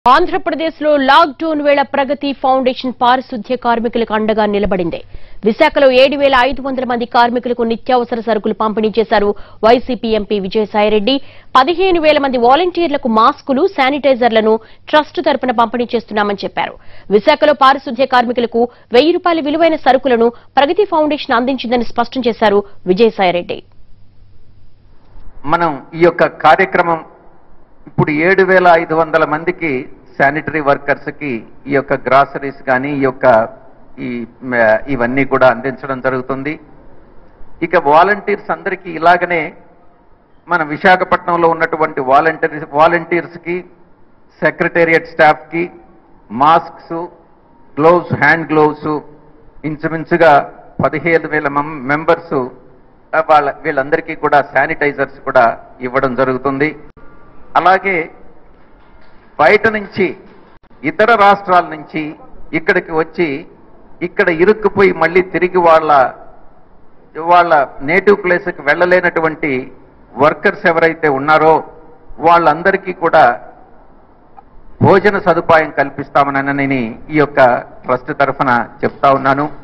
ఆంధ్రప్రదేశ్లో లాక్డౌన్ వేళ ప్రగతి ఫౌండేషన్ పారిశుద్ధ్య కార్మికులకు అండగా నిలబడింది విశాఖలో ఏడు వేల ఐదు వందల మంది కార్మికులకు నిత్యావసర సరుకులు పంపిణీ చేశారు వైసీపీ ఎంపీ విజయసాయిరెడ్డి పదిహేను వేల మంది వాలంటీర్లకు మాస్కులు శానిటైజర్లను ట్రస్ట్ తరపున పంపిణీ చేస్తున్నామని చెప్పారు విశాఖలో పారిశుద్ధ్య కార్మికులకు వెయ్యి రూపాయల విలువైన సరుకులను ప్రగతి ఫౌండేషన్ అందించిందని స్పష్టం చేశారు విజయసాయిరెడ్డి మనం ఈ యొక్క కార్యక్రమం ఇప్పుడు ఏడు వేల ఐదు వందల మందికి శానిటరీ వర్కర్స్కి ఈ యొక్క గ్రాసరీస్ కానీ ఈ యొక్క ఈ మ, ఇవన్నీ కూడా అందించడం జరుగుతుంది ఇక వాలంటీర్స్ అందరికీ ఇలాగనే మన విశాఖపట్నంలో ఉన్నటువంటి వాలంటీర్స్ వాలంటీర్స్కి సెక్రటేరియట్ స్టాఫ్కి మాస్క్స్ గ్లోవ్స్ హ్యాండ్ గ్లోవ్స్ ఇంచుమించుగా పదిహేను వేల మెంబర్స్ వాళ్ళ వీళ్ళందరికీ కూడా శానిటైజర్స్ కూడా ఇవ్వడం జరుగుతుంది అలాగే బయట నుంచి ఇతర రాష్ట్రాల నుంచి ఇక్కడికి వచ్చి ఇక్కడ ఇరుక్కుపోయి మళ్ళీ తిరిగి వాళ్ళ వాళ్ళ నేటివ్ ప్లేస్కి వెళ్ళలేనటువంటి వర్కర్స్ ఎవరైతే ఉన్నారో వాళ్ళందరికీ కూడా భోజన సదుపాయం కల్పిస్తామనని ఈ యొక్క ట్రస్ట్ తరఫున చెప్తా ఉన్నాను